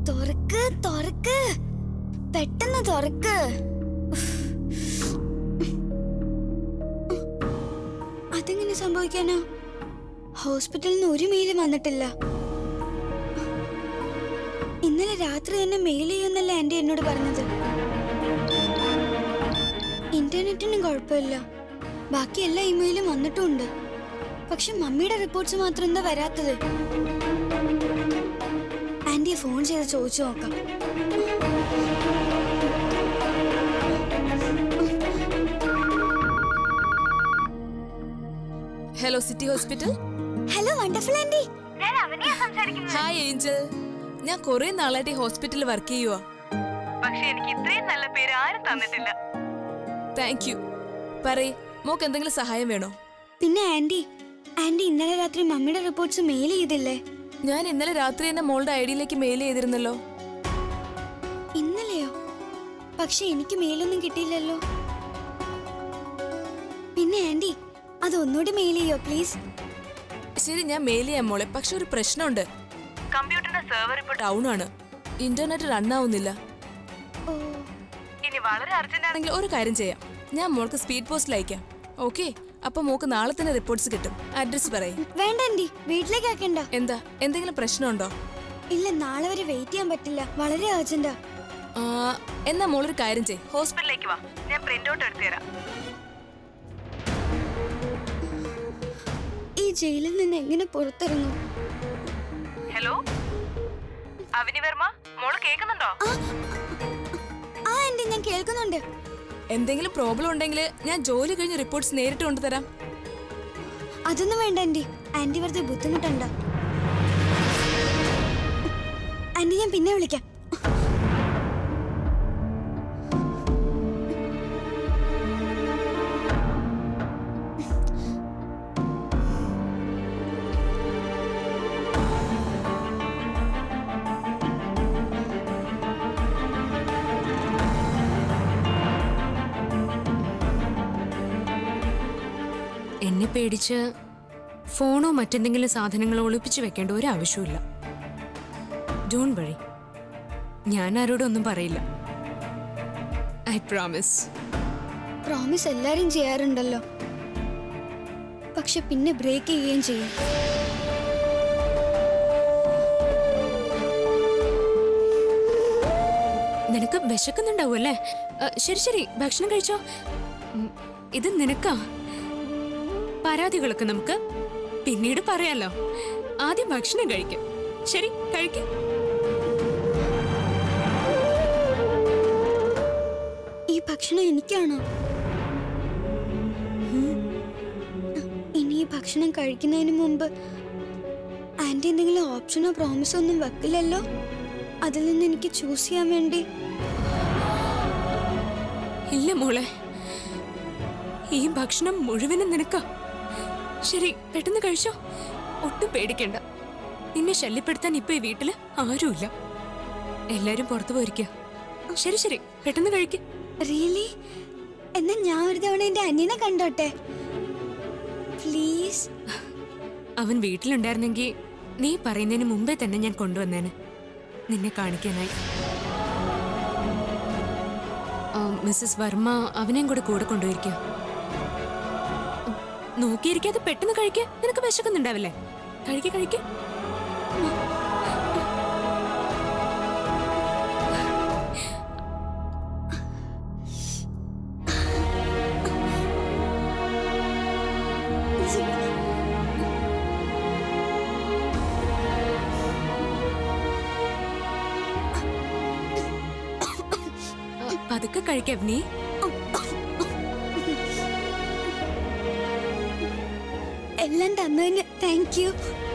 തുറക്ക് തുറക്ക് പെട്ടെന്ന് തുറക്ക് അതെങ്ങനെ സംഭവിക്കാനോ ഹോസ്പിറ്റലിൽ നിന്ന് ഒരു മെയിലും വന്നിട്ടില്ല ഇന്നലെ രാത്രി തന്നെ മെയിൽ ചെയ്യുമെന്നല്ല ആന്റി എന്നോട് പറഞ്ഞത് ഇന്റർനെറ്റിനും കുഴപ്പമില്ല ബാക്കി എല്ലാ ഇമെയിലും വന്നിട്ടുമുണ്ട് പക്ഷെ മമ്മിയുടെ റിപ്പോർട്ട്സ് മാത്രം എന്താ വരാത്തത് ആന്റിയെ ഫോൺ ചെയ്ത് ചോദിച്ചു നോക്കാം hello city hospital hello wonderful aunty hi Angel ഞാൻ കുറെ നാളായിട്ട് ഈ ഹോസ്പിറ്റലിൽ വർക്ക് ചെയ്യുക പക്ഷെ എനിക്ക് ഇത്രയും നല്ല പേര് ആരും തന്നിട്ടില്ല താങ്ക് യു പറയ് മോക്ക് എന്തെങ്കിലും സഹായം വേണോ പിന്നെ ആന്റി ആന്റി ഇന്നലെ രാത്രി മമ്മിയുടെ റിപ്പോർട്ട്സ് മെയിൽ ചെയ്തില്ലേ ഞാൻ ഇന്നലെ രാത്രി തന്നെ മോളുടെ ഐഡിയിലേക്ക് മെയിൽ ചെയ്തിരുന്നല്ലോ ഇന്നലെയോ പക്ഷെ എനിക്ക് മെയിലൊന്നും കിട്ടിയില്ലല്ലോ പിന്നെ ആന്റി അത് ഒന്നുകൂടി മെയിൽ ചെയ്യോ പ്ലീസ് ശരി ഞാൻ മെയിൽ ചെയ്യാം മോളെ പക്ഷെ ഒരു പ്രശ്നമുണ്ട് കമ്പ്യൂട്ടറിന്റെ സെർവർ ഇപ്പോൾ ഡൗൺ ആണ് ഇന്റർനെറ്റ് റൺ ആവുന്നില്ല ഓ ഇനി വളരെ അർജന്റ് ആണെങ്കിൽ ഒരു കാര്യം ചെയ്യാം ഞാൻ മോൾക്ക് സ്പീഡ് പോസ്റ്റിൽ അയക്കാം ഓക്കെ അപ്പൊ മോക്ക് നാളെ തന്നെ റിപ്പോർട്ട്സ് കിട്ടും അഡ്രസ് പറയും വേണ്ട ആന്റി വീട്ടിലേക്ക് ആക്കണ്ട എന്താ എന്തെങ്കിലും പ്രശ്നമുണ്ടോ ഇല്ല നാളെ വരെ വെയിറ്റ് ചെയ്യാൻ പറ്റില്ല വളരെ അർജന്റാ ആ, എന്നാ മോളൊരു കാര്യം ചെയ് ഹോസ്പിറ്റൽ ഹോസ്പിറ്റലിലേക്ക് വാ ഞാൻ പ്രിന്റ് ഔട്ട് എടുത്തു തരാം ഈ ജയിലിൽ നിന്ന് എങ്ങനെ പുറത്തിറങ്ങും ഹലോ അവിനി വർമ്മ മോള് കേൾക്കുന്നുണ്ടോ ആ ആന്റി ഞാൻ കേൾക്കുന്നുണ്ട് എന്തെങ്കിലും പ്രോബ്ലം ഉണ്ടെങ്കിൽ ഞാൻ ജോലി കഴിഞ്ഞ് റിപ്പോർട്ട്സ് നേരിട്ട് കൊണ്ടുതരാം അതൊന്നും വേണ്ട ആന്റി ആന്റി വെറുതെ ബുദ്ധിമുട്ടണ്ട ആന്റി ഞാൻ പിന്നെ വിളിക്കാം എന്നെ പേടിച്ച് ഫോണോ മറ്റെന്തെങ്കിലും സാധനങ്ങളോ ഒളിപ്പിച്ചു വെക്കേണ്ട ഒരു ആവശ്യമില്ല ഡോൺ വഴി ഞാൻ ആരോടും ഒന്നും പറയില്ല ഐ പ്രോമിസ് പ്രോമിസ് എല്ലാരും ചെയ്യാറുണ്ടല്ലോ പക്ഷെ പിന്നെ ബ്രേക്ക് ചെയ്യുകയും ചെയ്യും നിനക്ക് വിശക്കുന്നുണ്ടാവും അല്ലേ ആ, ശരി ശരി ഭക്ഷണം കഴിച്ചോ ഉം, ഇത് നിനക്കാ പരാതികളൊക്കെ നമുക്ക് പിന്നീട് പറയാലോ ആദ്യം ഭക്ഷണം കഴിക്കും ശരി കഴിക്കും ഈ ഭക്ഷണം എനിക്കാണോ ഉം. ഇനി ഈ ഭക്ഷണം കഴിക്കുന്നതിന് മുമ്പ് ആന്റി എന്തെങ്കിലും ഓപ്ഷനോ പ്രോമിസോ ഒന്നും വെക്കില്ലല്ലോ അതിൽ നിന്ന് എനിക്ക് ചൂസ് ചെയ്യാൻ വേണ്ടി ഇല്ല മോളെ ഈ ഭക്ഷണം മുഴുവനും നിനക്കാ ശരി പെട്ടെന്ന് കഴിച്ചോ ഒട്ടും പേടിക്കണ്ട നിന്നെ ശല്യപ്പെടുത്താൻ ഇപ്പൊ ഈ വീട്ടില് ആരുമില്ല എല്ലാരും പുറത്തു പോയിരിക്കുക ശരി ശരി പെട്ടെന്ന് കഴിക്ക റിയലി എന്നാ ഞാൻ ഒരു തവണ എന്റെ അനിയനെ കണ്ടോട്ടെ പ്ലീസ് അവൻ വീട്ടിലുണ്ടായിരുന്നെങ്കിൽ നീ പറയുന്നതിന് മുമ്പേ തന്നെ ഞാൻ കൊണ്ടുവന്നേനെ നിന്നെ കാണിക്കാനായി ആ, മിസ്സസ് വർമ്മ അവനെയും കൂടെ കൂടെ കൊണ്ടുപോയിരിക്കുക നോക്കിയിരിക്കാതെ പെട്ടെന്ന് കഴിക്കുക നിനക്ക് വിശക്കുന്നുണ്ടാവില്ലേ കഴിക്ക കഴിക്ക പതുക്കെ കഴിക്കാം നീ എല്ലാം തന്നതിന് താങ്ക് യു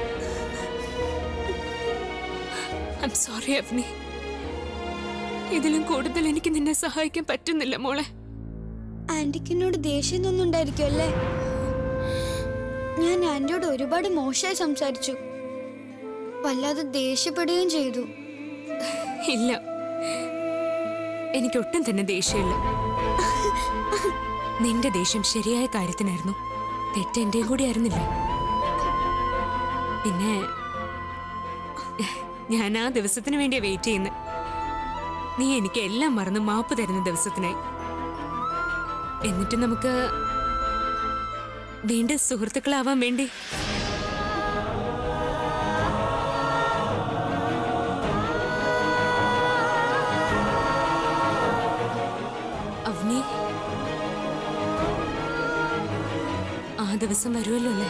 ഐം സോറി അവനി ഇതിലും കൂടുതൽ എനിക്ക് നിന്നെ സഹായിക്കാൻ പറ്റുന്നില്ല മോളെ ആന്റിക്ക് എന്നോട് ദേഷ്യം തോന്നുന്നുണ്ടായിരിക്കും അല്ലേ ഞാൻ ആന്റിയോട് ഒരുപാട് മോശമായി സംസാരിച്ചു വല്ലാതെ ദേഷ്യപ്പെടുകയും ചെയ്തു ഇല്ല എനിക്കൊട്ടും തന്നെ ദേഷ്യമില്ല നിന്റെ ദേഷ്യം ശരിയായ കാര്യത്തിനായിരുന്നു തെറ്റ് എന്റെയും കൂടി ആയിരുന്നില്ല പിന്നെ ഞാൻ ആ ദിവസത്തിന് വേണ്ടിയാ വെയിറ്റ് ചെയ്യുന്നത് നീ എനിക്ക് എല്ലാം മറന്ന് മാപ്പ് തരുന്ന ദിവസത്തിനായി എന്നിട്ട് നമുക്ക് വീണ്ടും സുഹൃത്തുക്കളാവാൻ വേണ്ടി അവനി ആ ദിവസം വരുമല്ലോ അല്ലേ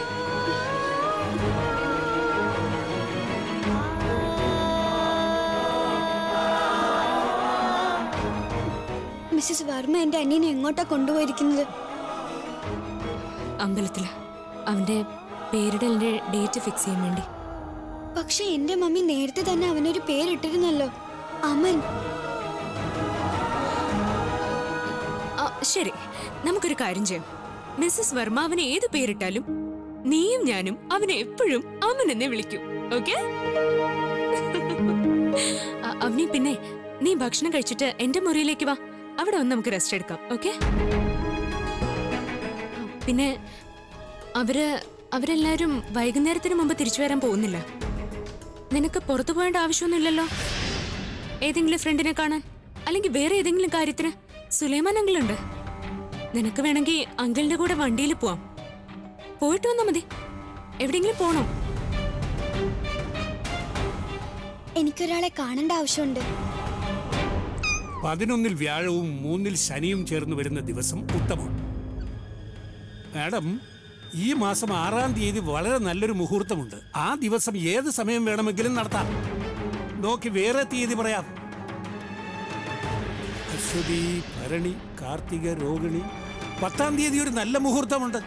മിസ്സസ് വർമ്മ എന്റെ അനിയനെ എങ്ങോട്ടാ കൊണ്ടുപോയിരിക്കുന്നത് അമ്പലത്തില് അവന്റെ പേരിടലിന്റെ ഡേറ്റ് ഫിക്സ് ചെയ്യാൻ വേണ്ടി പക്ഷെ എന്റെ മമ്മി നേരത്തെ തന്നെ അവനൊരു പേരിട്ടിരുന്നല്ലോ അമൻ ആ, ശരി നമുക്കൊരു കാര്യം ചെയ്യാം മിസ്സസ് വർമ്മ അവനെ ഏത് പേരിട്ടാലും നീയും ഞാനും അവനെ എപ്പോഴും അവൻ എന്നെ വിളിക്കും ഓക്കെ അവനി പിന്നെ നീ ഭക്ഷണം കഴിച്ചിട്ട് എന്റെ മുറിയിലേക്ക് വാ അവിടെ വന്ന് നമുക്ക് റെസ്റ്റ് എടുക്കാം ഓക്കെ പിന്നെ അവര് അവരെല്ലാരും വൈകുന്നേരത്തിന് മുമ്പ് തിരിച്ചു വരാൻ പോകുന്നില്ല നിനക്ക് പുറത്തു പോകേണ്ട ആവശ്യമൊന്നുമില്ലല്ലോ ഏതെങ്കിലും ഫ്രണ്ടിനെ കാണാൻ അല്ലെങ്കിൽ വേറെ ഏതെങ്കിലും കാര്യത്തിന് സുലൈമാൻ അങ്കിളുണ്ട് നിനക്ക് വേണമെങ്കിൽ അങ്കിളിന്റെ കൂടെ വണ്ടിയിൽ പോവാം പോയിട്ട് വന്നാ മതി എവിടെയെങ്കിലും പോണോ എനിക്കൊരാളെ കാണേണ്ട ആവശ്യമുണ്ട് പതിനൊന്നിൽ വ്യാഴവും മൂന്നിൽ ശനിയും ചേർന്ന് വരുന്ന ദിവസം ഉത്തമം മാഡം ഈ മാസം ആറാം തീയതി വളരെ നല്ലൊരു മുഹൂർത്തമുണ്ട് ആ ദിവസം ഏത് സമയം വേണമെങ്കിലും നടത്താം നോക്കി വേറെ തീയതി പറയാം അശ്വതി ഭരണി കാർത്തിക രോഹിണി പത്താം തീയതി ഒരു നല്ല മുഹൂർത്തമുണ്ട്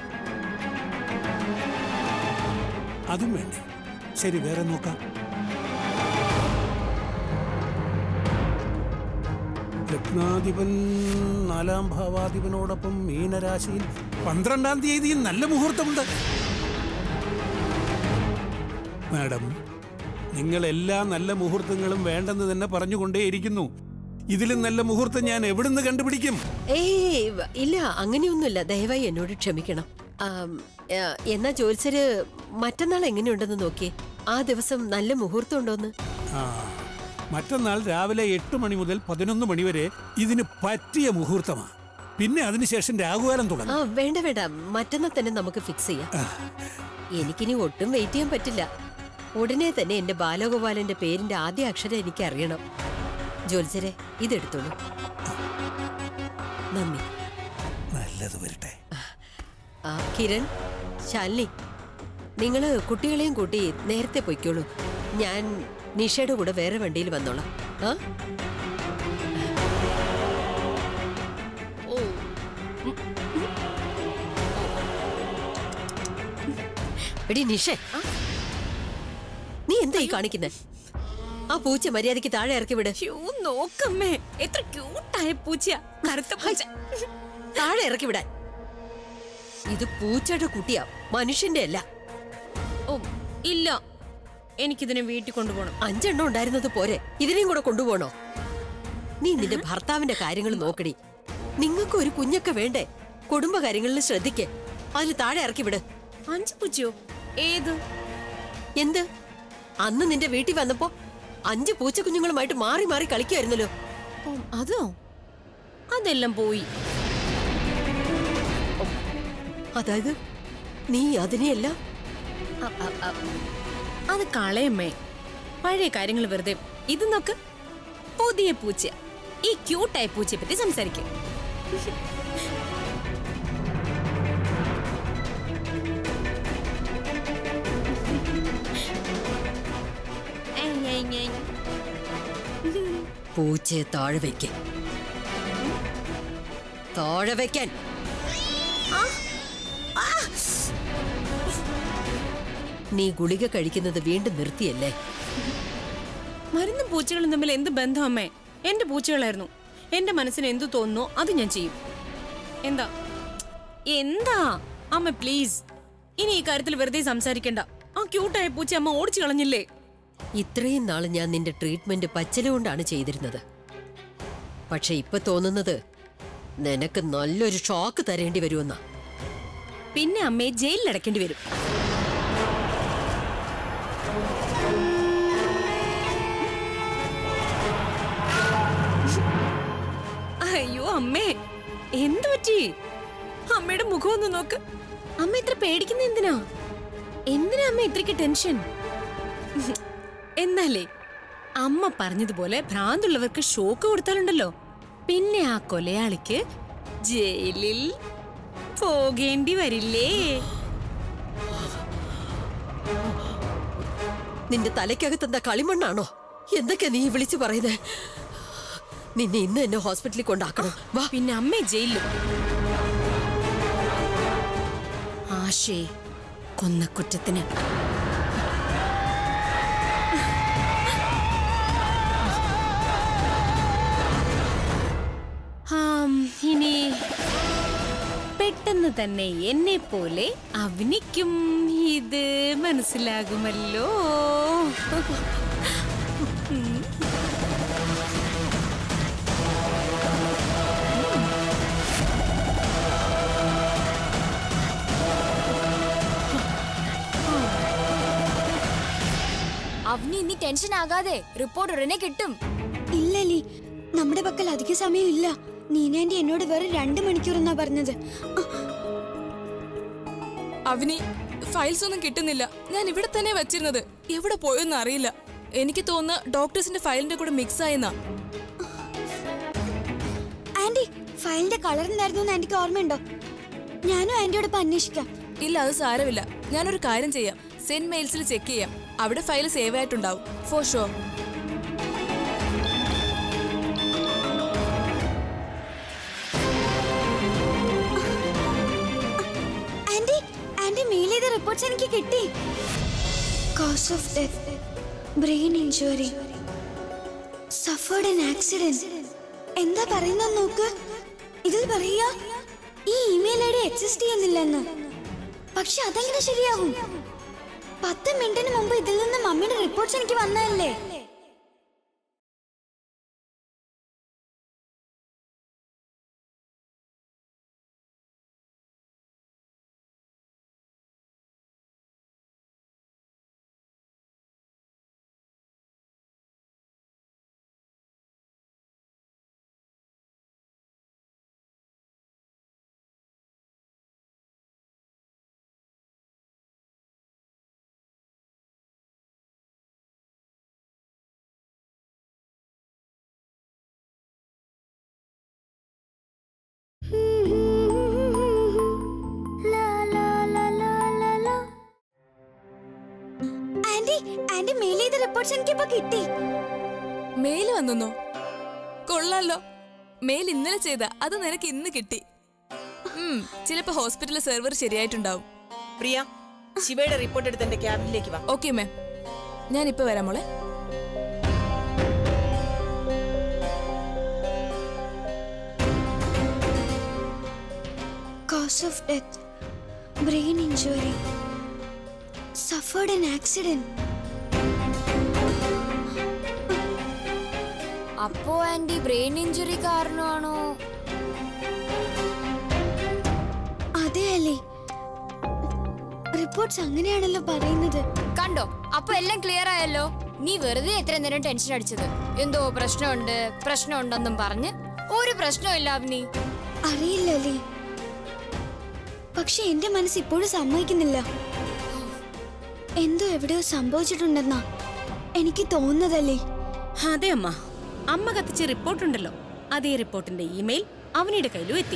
അതും വേണ്ടേ ശരി വേറെ നോക്കാം ലഗ്നാധിപൻ നാലാം ഭാവാധിപനോടൊപ്പം മീനരാശിയിൽ പന്ത്രണ്ടാം തീയതി നല്ല മുഹൂർത്തമുണ്ട് മാഡം നിങ്ങൾ എല്ലാ നല്ല മുഹൂർത്തങ്ങളും വേണ്ടെന്ന് തന്നെ പറഞ്ഞുകൊണ്ടേയിരിക്കുന്നു ഇതിലും നല്ല മുഹൂർത്തം ഞാൻ എവിടുന്ന് കണ്ടുപിടിക്കും ഏയ് വ- ഇല്ല അങ്ങനെയൊന്നുമില്ല ദയവായി എന്നോട് ക്ഷമിക്കണം ആം, ആ, എന്നാ ജോത്സര് മറ്റന്നാൾ എങ്ങനെയുണ്ടെന്ന് നോക്കിയേ ആ ദിവസം നല്ല മുഹൂർത്തം ഉണ്ടോന്ന് ആ മറ്റന്നാൾ രാവിലെ എട്ട് മണി മുതൽ പതിനൊന്ന് മണി വരെ ഇതിന് പറ്റിയ മുഹൂർത്തമാണ് പിന്നെ അതിനുശേഷം രാഹുകാലം ആ തുടങ്ങും വേണ്ട വേണ്ട മറ്റന്നാൾ തന്നെ നമുക്ക് ഫിക്സ് ചെയ്യാം എനിക്കിനി ഒട്ടും വെയിറ്റ് ചെയ്യാൻ പറ്റില്ല ഉടനെ തന്നെ എന്റെ ബാലഗോപാലന്റെ പേരിന്റെ ആദ്യ അക്ഷരം എനിക്ക് അറിയണം ജോത്സരെ ഇതെടുത്തോളൂ നന്ദി നല്ലത് വരട്ടെ ആ കിരൺ ശാലിനി നിങ്ങള് കുട്ടികളെയും കൂട്ടി നേരത്തെ പൊയ്ക്കോളൂ ഞാൻ നിഷയുടെ കൂടെ വേറെ വണ്ടിയിൽ വന്നോളാം ആ എടി നിഷേ നീ എന്താ ഈ കാണിക്കുന്നേ ആ പൂച്ച മര്യാദയ്ക്ക് താഴെ ഇറക്കി വിട് നോക്കമ്മേ എത്ര ക്യൂട്ടായ പൂച്ചയാ കറുത്ത പൂച്ച താഴെ ഇറക്കി വിടാൻ ഇത് പൂച്ചയുടെ കുട്ടിയാ മനുഷ്യന്റെ അല്ല ഓ ഇല്ല എനിക്കിതിനെ വീട്ടിൽ കൊണ്ടുപോകണം അഞ്ചെണ്ണം ഉണ്ടായിരുന്നത് പോരെ ഇതിനെയും കൂടെ കൊണ്ടുപോകണോ നീ നിന്റെ ഭർത്താവിന്റെ കാര്യങ്ങൾ നോക്കടി നിങ്ങൾക്ക് ഒരു കുഞ്ഞൊക്കെ വേണ്ടേ കുടുംബകാര്യങ്ങളിൽ ശ്രദ്ധിക്കേ അതിന് താഴെ ഇറക്കി വിട് അഞ്ചു പൂച്ചയോ ഏത് എന്ത് അന്ന് നിന്റെ വീട്ടിൽ വന്നപ്പോ അഞ്ച് പൂച്ച കുഞ്ഞുങ്ങളുമായിട്ട് മാറി മാറി കളിക്കുമായിരുന്നല്ലോ ഓ, അതോ അതെല്ലാം പോയി അതായത് നീ അതിനെയല്ല അ- അ- അ- അത് കളയമ്മേ പഴയ കാര്യങ്ങൾ വെറുതെ ഇത് നോക്ക് പുതിയ പൂച്ച ഈ ക്യൂട്ടായ പൂച്ചയെ പറ്റി സംസാരിക്കും പൂച്ചയെ താഴെ വയ്ക്ക് താഴെ വയ്ക്കാൻ നീ ഗുളിക കഴിക്കുന്നത് വീണ്ടും നിർത്തിയല്ലേ മരുന്നും പൂച്ചകളും തമ്മിൽ എന്ത് ബന്ധം അമ്മേ എന്റെ പൂച്ചകളായിരുന്നു എന്റെ മനസ്സിന് എന്തു തോന്നുന്നോ അത് ഞാൻ ചെയ്യും എന്താ എന്താ അമ്മ പ്ലീസ് ഇനി ഈ കാര്യത്തിൽ വെറുതെ സംസാരിക്കണ്ട ആ ക്യൂട്ടായ പൂച്ച അമ്മ ഓടിച്ചു കളഞ്ഞില്ലേ ഇത്രയും നാൾ ഞാൻ നിന്റെ ട്രീറ്റ്മെന്റ് പച്ചില കൊണ്ടാണ് ചെയ്തിരുന്നത് പക്ഷെ ഇപ്പൊ തോന്നുന്നത് നിനക്ക് നല്ലൊരു ഷോക്ക് തരേണ്ടി വരുമെന്നാ പിന്നെ അമ്മയെ ജയിലിൽ അടയ്ക്കേണ്ടി വരും അമ്മേ എന്തു പറ്റി അമ്മയുടെ മുഖം ഒന്ന് നോക്ക് അമ്മ ഇത്ര പേടിക്കുന്ന എന്തിനാ എന്തിനാ അമ്മ ഇത്രയ്ക്ക് ടെൻഷൻ എന്നാലേ അമ്മ പറഞ്ഞതുപോലെ ഭ്രാന്തുള്ളവർക്ക് ഷോക്ക് കൊടുത്താലുണ്ടല്ലോ പിന്നെ ആ കൊലയാളിക്ക് ജയിലിൽ പോകേണ്ടി വരില്ലേ നിന്റെ തലയ്ക്കകത്ത് എന്താ കളിമണ്ണാണോ എന്തൊക്കെയാ നീ വിളിച്ചു പറയുന്നേ നിന്നെ ഇന്ന് എന്നെ ഹോസ്പിറ്റലിൽ കൊണ്ടാക്കണം വാ പിന്നെ അമ്മ ജയിലിലും ആശയെ കൊന്ന കുറ്റത്തിന് ആം, ഇനി പെട്ടെന്ന് തന്നെ എന്നെ പോലെ അവനിക്കും ഇത് മനസ്സിലാകുമല്ലോ അവന് ഇനി ടെൻഷൻ ആകാതെ റിപ്പോർട്ട് ഉടനെ കിട്ടും ഇല്ലലി നമ്മുടെ പക്കൽ അധിക സമയം ഇല്ല നീനാൻറ്റി എന്നോട് വേറെ രണ്ട് മണിക്കൂർ എന്നാ പറഞ്ഞത് ആ, അവനി ഫയൽസ് ഒന്നും കിട്ടുന്നില്ല ഞാൻ ഇവിടെ തന്നെ വെച്ചിരുന്നത് എവിടെ പോയെന്ന് അറിയില്ല എനിക്ക് തോന്നുന്നു ഡോക്ടേഴ്സിന്റെ ഫയലിന്റെ കൂടെ മിക്സ് ആയെന്നാ ആന്റി ഫയലിന്റെ കളർ എന്തായിരുന്നു എന്ന് ആന്റിക്ക് ഓർമ്മയുണ്ടോ ഞാനും ആന്റിയോടൊപ്പം അന്വേഷിക്കാം ഇല്ല അത് സാരമില്ല ഞാനൊരു കാര്യം ചെയ്യാം സെന്റ് മെയിൽസിൽ ചെക്ക് ചെയ്യാം അവിടെ ഫയൽ സേവ് ആയിട്ടുണ്ടാവും for sure aunty aunty mail ചെയ്ത റിപ്പോർട്ട്സ് എനിക്ക് കിട്ടി cause of death brain injury suffered an accident എന്താ പറയുന്നത് നോക്ക് ഇതിൽ പറയാ ഈ ഇമെയിൽ ഐ ഡി എക്സിസ്റ്റ് ചെയ്യുന്നില്ലെന്ന് പക്ഷെ അതെങ്ങനെ ശരിയാവും പത്ത് മിനിറ്റിന് മുമ്പ് ഇതിൽ നിന്ന് മമ്മിയുടെ റിപ്പോർട്ട്സ് എനിക്ക് വന്നതല്ലേ ആന്റി ആന്റി മെയിൽ ചെയ്ത റിപ്പോർട്ട്സ് എനിക്കിപ്പോ കിട്ടി മെയിൽ വന്നോ കൊള്ളാലോ മെയിൽ ഇന്നലെ ചെയ്ത അത് നിനക്ക് ഇന്ന് കിട്ടി ഉം, ചിലപ്പോ ഹോസ്പിറ്റലിലെ സെർവർ ശരിയായിട്ടുണ്ടാവും പ്രിയ ശിവയുടെ റിപ്പോർട്ട് എടുത്ത് എന്റെ ക്യാബിനിലേക്ക് വാ ഓക്കെ മാം ഞാൻ ഇപ്പൊ വരാം മോളെ Cause of death brain injury. Suffered an accident. അപ്പോ ആന്റി ബ്രെയിൻ ഇഞ്ചുറി കാരണമാണോ അതെ അല്ലേ റിപ്പോർട്ട്സ് അങ്ങനെയാണല്ലോ പറയുന്നത് കണ്ടോ അപ്പൊ എല്ലാം ക്ലിയർ ആയല്ലോ നീ വെറുതെ എത്ര നേരം ടെൻഷൻ അടിച്ചത് എന്തോ പ്രശ്നമുണ്ട് പ്രശ്നമുണ്ടെന്നും പറഞ്ഞ് ഒരു പ്രശ്നമില്ല അവനി അറിയില്ലല്ലേ പക്ഷെ എന്റെ മനസ്സ് ഇപ്പോഴും സമ്മതിക്കുന്നില്ല എന്തോ എവിടെയോ സംഭവിച്ചിട്ടുണ്ടെന്നാ എനിക്ക് തോന്നുന്നതല്ലേ അതെ അമ്മ അമ്മ കത്തിച്ച റിപ്പോർട്ട് ഉണ്ടല്ലോ അതേ റിപ്പോർട്ടിന്റെ ഇമെയിൽ അവനിയുടെ കയ്യിലും എത്തി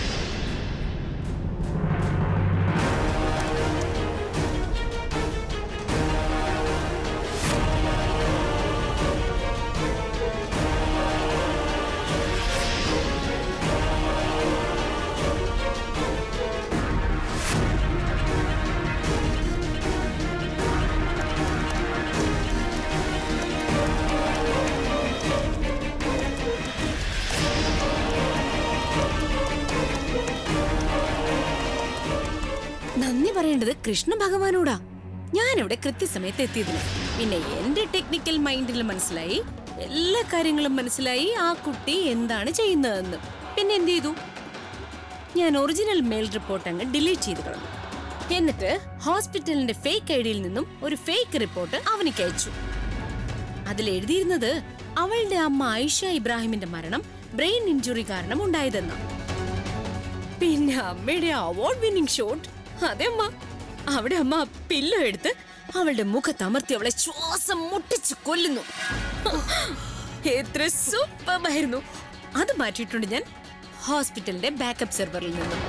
നന്ദി പറയേണ്ടത് കൃഷ്ണ ഭഗവാനോടാ ഞാനിവിടെ കൃത്യസമയത്ത് എത്തിയതിന് പിന്നെ എന്റെ ടെക്നിക്കൽ മൈൻഡിൽ മനസ്സിലായി എല്ലാ കാര്യങ്ങളും മനസ്സിലായി ആ കുട്ടി എന്താണ് ചെയ്യുന്നതെന്ന് പിന്നെ എന്ത് ചെയ്തു ഞാൻ ഒറിജിനൽ മെയിൽ റിപ്പോർട്ട് അങ്ങ് ഡിലീറ്റ് ചെയ്ത് കളഞ്ഞു എന്നിട്ട് ഹോസ്പിറ്റലിന്റെ ഫേക്ക് ഐഡിയിൽ നിന്നും ഒരു ഫേക്ക് റിപ്പോർട്ട് അവനിക്ക് അയച്ചു അതിൽ എഴുതിയിരുന്നത് അവളുടെ അമ്മ ഐഷ ഇബ്രാഹിമിന്റെ മരണം ബ്രെയിൻ ഇഞ്ചുറി കാരണം ഉണ്ടായതെന്ന് പിന്നെ അമ്മയുടെ അവാർഡ് വിന്നിംഗ് ഷോട്ട് അതെ അമ്മ അവിടെ അമ്മ പില്ലോ എടുത്ത് അവളുടെ മുഖത്തമർത്തി അവളെ ശ്വാസം മുട്ടിച്ച് കൊല്ലുന്നു എത്ര സൂപ്പറായിരുന്നു അത് മാറ്റിയിട്ടുണ്ട് ഞാൻ ഹോസ്പിറ്റലിന്റെ ബാക്കപ്പ് സെർവറിൽ നിന്ന്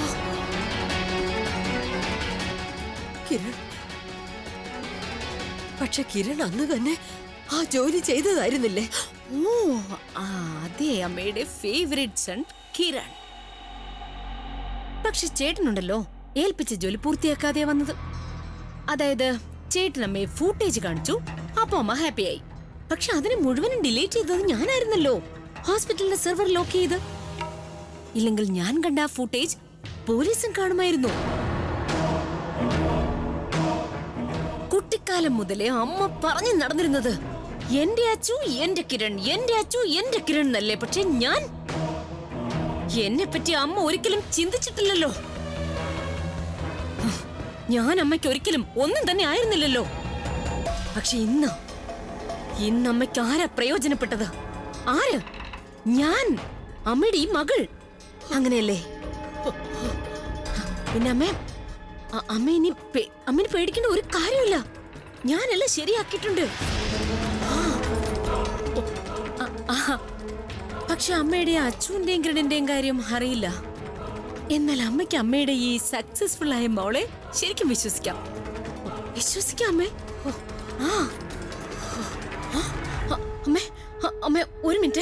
കിരൺ പക്ഷെ കിരൺ അന്ന് തന്നെ ആ ജോലി ചെയ്തതായിരുന്നില്ലേ ഓ ആ, അതെ അമ്മയുടെ ഫേവറേറ്റ് സൺ കിരൺ പക്ഷെ ചേട്ടനുണ്ടല്ലോ ഏൽപ്പിച്ച ജോലി പൂർത്തിയാക്കാതെ വന്നത് അതായത് ചേട്ടൻ അമ്മയെ ഫൂട്ടേജ് കാണിച്ചു അപ്പൊ അമ്മ ഹാപ്പിയായി പക്ഷെ അതിനെ മുഴുവനും ഡിലീറ്റ് ചെയ്തത് ഞാനായിരുന്നല്ലോ ഹോസ്പിറ്റലിന്റെ സെർവർ ലോക്ക് ചെയ്ത് ഇല്ലെങ്കിൽ ഞാൻ കണ്ട ആ ഫൂട്ടേജ് പോലീസും കാണുമായിരുന്നു കുട്ടിക്കാലം മുതലേ അമ്മ പറഞ്ഞു നടന്നിരുന്നത് എന്റെ അച്ചു എന്റെ കിരൺ എന്റെ അച്ചു എന്റെ കിരൺ എന്നല്ലേ പക്ഷെ ഞാൻ എന്നെ പറ്റി അമ്മ ഒരിക്കലും ചിന്തിച്ചിട്ടില്ലല്ലോ ഞാൻ അമ്മയ്ക്ക് ഒരിക്കലും ഒന്നും തന്നെ ആയിരുന്നില്ലല്ലോ പക്ഷെ ഇന്ന് ഇന്ന് അമ്മയ്ക്ക് ആരാ പ്രയോജനപ്പെട്ടത് ആര് ഞാൻ അമ്മയുടെ ഈ മകൾ അങ്ങനെയല്ലേ പിന്നെ അമ്മേ അ- അമ്മ ഇനി പേ- അമ്മേനെ പേടിക്കേണ്ട ഒരു കാര്യമില്ല ഞാനെല്ലാം ശരിയാക്കിയിട്ടുണ്ട് ആ. അ- ആഹാ. പക്ഷെ അമ്മയുടെ അച്ചുവിന്റെയും കിരണിന്റെയും കാര്യം അറിയില്ല എന്നാൽ അമ്മയ്ക്ക് അമ്മയുടെ ഈ സക്സസ്ഫുൾ ആയ മോളെ ശരിക്കും വിശ്വസിക്കാം വിശ്വസിക്കാം അമ്മേ ഓ, ആ ആ, അ- അമ്മേ അ- അമ്മേ ഒരു മിനിറ്റ്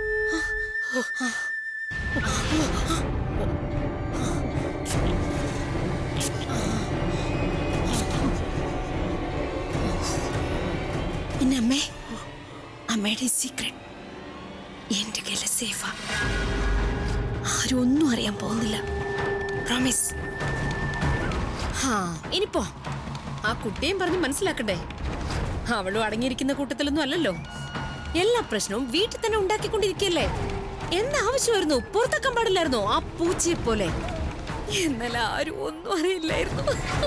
പിന്നെ അമ്മേ അമ്മയുടെ സീക്രട്ട് എന്റെ കയ്യിൽ സേഫാ ആരും ഒന്നും അറിയാൻ പോകുന്നില്ല പ്രോമിസ് ഹാ ഇനിപ്പോ ആ കുട്ടിയും പറഞ്ഞ് മനസ്സിലാക്കണ്ടേ അവളും അടങ്ങിയിരിക്കുന്ന കൂട്ടത്തിലൊന്നും അല്ലല്ലോ എല്ലാ പ്രശ്നവും വീട്ടിൽ തന്നെ ഉണ്ടാക്കിക്കൊണ്ടിരിക്കല്ലേ എന്താവശ്യമായിരുന്നു പുറത്താക്കാൻ പാടില്ലായിരുന്നോ ആ പൂച്ചയെ പോലെ എന്നാൽ ആരും ഒന്നും അറിയില്ലായിരുന്നു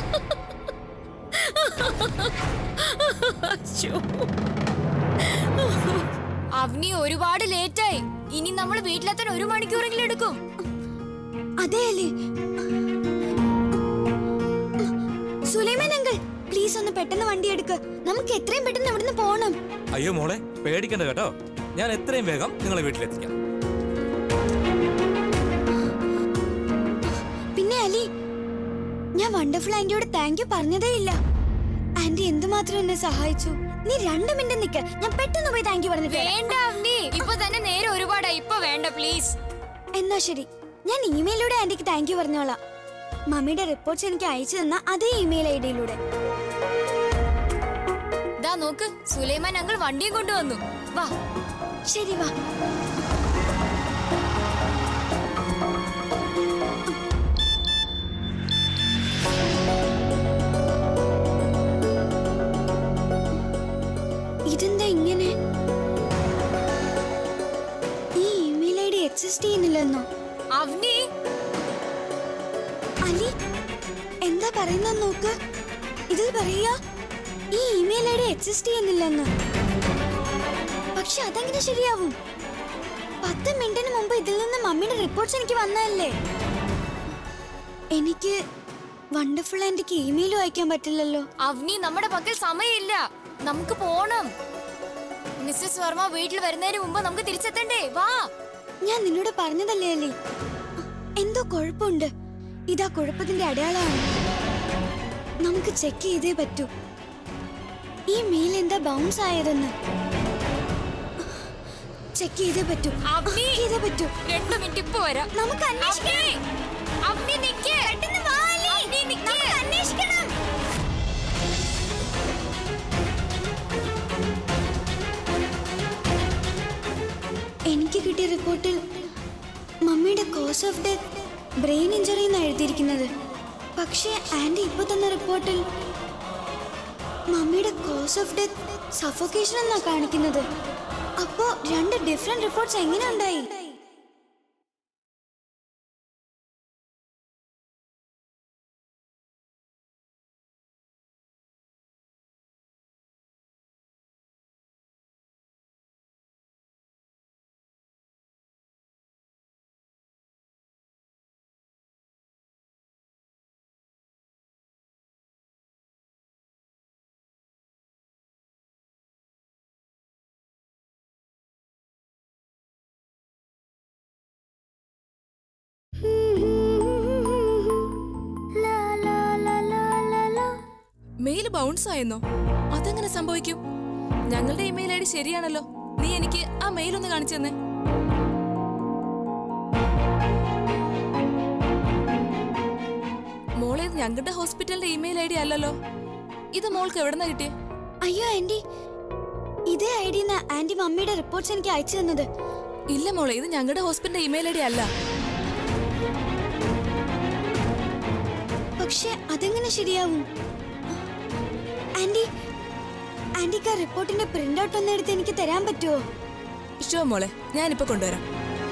അശ്ശോ. അവനി ഒരുപാട് ലേറ്റായി ഇനി നമ്മൾ വീട്ടിലെത്താൻ ഒരു മണിക്കൂറെങ്കിലും എടുക്കും അതെ അല്ലേ സുലൈമാൻ അങ്കിൾ പ്ലീസ് ഒന്ന് പെട്ടെന്ന് വണ്ടി എടുക്ക് നമുക്ക് എത്രയും പെട്ടെന്ന് ഇവിടുന്ന് പോണം അയ്യോ മോളെ പേടിക്കണ്ട കേട്ടോ ഞാൻ എത്രയും വേഗം നിങ്ങളെ വീട്ടിലെത്തിക്കാം പിന്നെ അലി ഞാൻ വണ്ടർഫുൾ ആന്റിയോട് താങ്ക് യു പറഞ്ഞതേ ഇല്ല ആന്റി എന്തുമാത്രം എന്നെ സഹായിച്ചു നീ രണ്ട് മിനിറ്റ് നിക്ക് ഞാൻ പെട്ടെന്ന് പോയി താങ്ക് യു പറഞ്ഞിട്ട് വരാം. വേണ്ട അവനി ഇപ്പൊ തന്നെ നേരെ ഒരുപാടായി ഇപ്പൊ വേണ്ട പ്ലീസ് എന്നാ ശരി ഞാൻ ഇമെയിലൂടെ ആന്റിക്ക് താങ്ക് യു പറഞ്ഞോളാം മമ്മിയുടെ റിപ്പോർട്ട്സ് എനിക്ക് അയച്ചു തന്ന അതേ ഇമെയിൽ ഐ ഡിയിലൂടെ ദാ നോക്ക് സുലൈമാൻ അങ്കിൾ വണ്ടിയും കൊണ്ടുവന്നു വാ ശരി വാ ഇതെന്താ ഇങ്ങനെ ഈ ഇമെയിൽ ഐ ഡി എക്സിസ്റ്റ് ചെയ്യുന്നില്ലെന്നോ അവനി അലി എന്താ പറയുന്ന നോക്ക് ഇതിൽ പറയാ ഈ ഇമെയിൽ ഐ ഡി എക്സിസ്റ്റ് ചെയ്യുന്നില്ലെന്ന് പക്ഷെ അതെങ്ങനെ ശരിയാവും പത്ത് മിനിറ്റിന് മുമ്പ് ഇതിൽ നിന്ന് മമ്മിയുടെ റിപ്പോർട്ട്സ് എനിക്ക് വന്നതല്ലേ എനിക്ക് വണ്ടർഫുൾ ആൻറ്റിക്ക് ഇമെയിലും അയക്കാൻ പറ്റില്ലല്ലോ അവനി നമ്മുടെ പക്കൽ സമയമില്ല നമുക്ക് പോണം മിസ്സസ് വർമ്മ വീട്ടിൽ വരുന്നതിന് മുമ്പ് നമുക്ക് തിരിച്ചെത്തണ്ടേ വാ ഞാൻ നിന്നോട് പറഞ്ഞതല്ലേ അലി എന്തോ കുഴപ്പമുണ്ട് ഇതാ കുഴപ്പത്തിന്റെ അടയാളമാണ് നമുക്ക് ചെക്ക് ചെയ്തേ പറ്റൂ ഈ മെയിൽ എന്താ ബൗൺസ് ആയതെന്ന് ചെക്ക് ചെയ്തേ പറ്റൂ അവനി ചെക്ക് ചെയ്തേ പറ്റൂ രണ്ടു മിനിറ്റ് ഇപ്പൊ വരാം നമുക്ക് അന്വേഷിക്കണം അവനി നിക്ക് പെട്ടെന്ന് വാ, അലി. അവനി നിക്ക്. നമുക്ക് അന്വേഷിക്കണം എനിക്ക് കിട്ടിയ റിപ്പോർട്ടിൽ മമ്മിയുടെ cause of death brain injury എന്നാണ് എഴുതിയിരിക്കുന്നത് പക്ഷേ ആൻറ്റി ഇപ്പോൾ തന്ന റിപ്പോർട്ടിൽ മമ്മിയുടെ കോസ് ഓഫ് ഡെത്ത് സഫോക്കേഷൻ എന്നാണ് കാണിക്കുന്നത് അപ്പോൾ രണ്ട് ഡിഫറെന്റ് റിപ്പോർട്ട്സ് എങ്ങനെ ഉണ്ടായി മെയിൽ ബൗൺസ് ആയെന്നോ അതെങ്ങനെ സംഭവിക്കും ഞങ്ങളുടെ ഇമെയിൽ ഐ ഡി ശരിയാണല്ലോ നീ എനിക്ക് ആ മെയിൽ ഒന്ന് കാണിച്ചു തന്നെ മോളെ ഇത് ഞങ്ങളുടെ ഹോസ്പിറ്റലിന്റെ ഇമെയിൽ ഐ ഡി അല്ലല്ലോ ഇത് മോൾക്ക് എവിടെന്നാ കിട്ടിയേ അയ്യോ ആന്റി ഇതേ ഐ ഡിന്ന് ആന്റി മമ്മിയുടെ റിപ്പോർട്ട്സ് എനിക്ക് അയച്ചു തന്നത് ഇല്ല മോളെ ഇത് ഞങ്ങളുടെ ഹോസ്പിറ്റലിന്റെ ഇമെയിൽ ഐ ഡി അല്ല പക്ഷെ അതെങ്ങനെ ശരിയാവും ആന്റി ആന്റിക്ക് ആ റിപ്പോർട്ടിന്റെ പ്രിന്റ് ഔട്ട് ഒന്ന് എടുത്ത് എനിക്ക് തരാൻ പറ്റുമോ ഷോ മോളെ ഞാനിപ്പോ കൊണ്ടുവരാം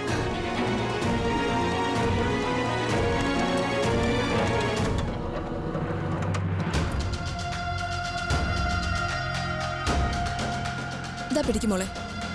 ഇതാ പിടിക്കും മോളെ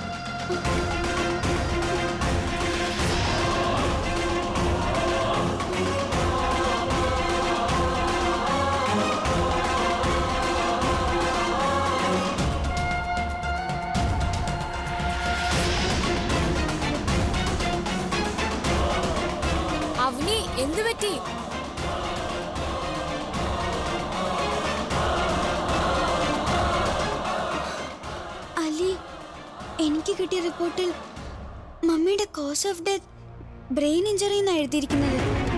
അവനി എന്തു പറ്റി അലി എനിക്ക് കിട്ടിയ റിപ്പോർട്ടിൽ മമ്മിയുടെ cause of death brain injury എന്നാണ് എഴുതിയിരിക്കുന്നത്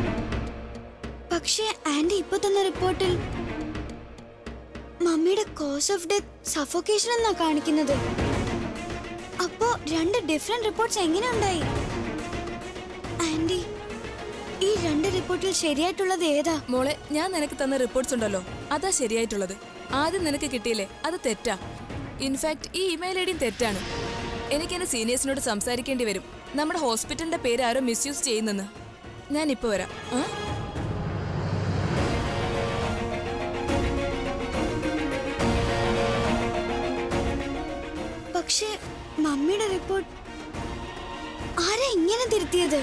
പക്ഷേ ആന്റി ഇപ്പൊ തന്ന റിപ്പോർട്ടിൽ മമ്മിയുടെ കോസ് ഓഫ് ഡെത്ത് സഫോക്കേഷൻ എന്നാ കാണിക്കുന്നത് അപ്പോ രണ്ട് ഡിഫറെന്റ് റിപ്പോർട്ട്സ് എങ്ങനെ ഉണ്ടായി ആന്റി ഈ രണ്ട് റിപ്പോർട്ടിൽ ശരിയായിട്ടുള്ളത് ഏതാ മോളെ ഞാൻ നിനക്ക് തന്ന റിപ്പോർട്ട്സ് ഉണ്ടല്ലോ അതാ ശരിയായിട്ടുള്ളത് ആദ്യം നിനക്ക് കിട്ടിയില്ലേ അത് തെറ്റാ ഇൻഫാക്ട് ഈ ഇമെയിൽ ഐ ഡിയും തെറ്റാണ് എനിക്ക് എന്റെ സീനിയേഴ്സിനോട് സംസാരിക്കേണ്ടി വരും നമ്മുടെ ഹോസ്പിറ്റലിന്റെ പേര് ആരോ മിസ്യൂസ് ചെയ്യുന്നെന്ന് ഞാൻ ഇപ്പൊ വരാം ആ പക്ഷേ മമ്മിയുടെ റിപ്പോർട്ട് ആരാ ഇങ്ങനെ തിരുത്തിയത്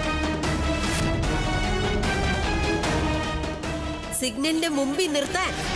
സിഗ്നലിന്റെ മുമ്പിൽ നിർത്താൻ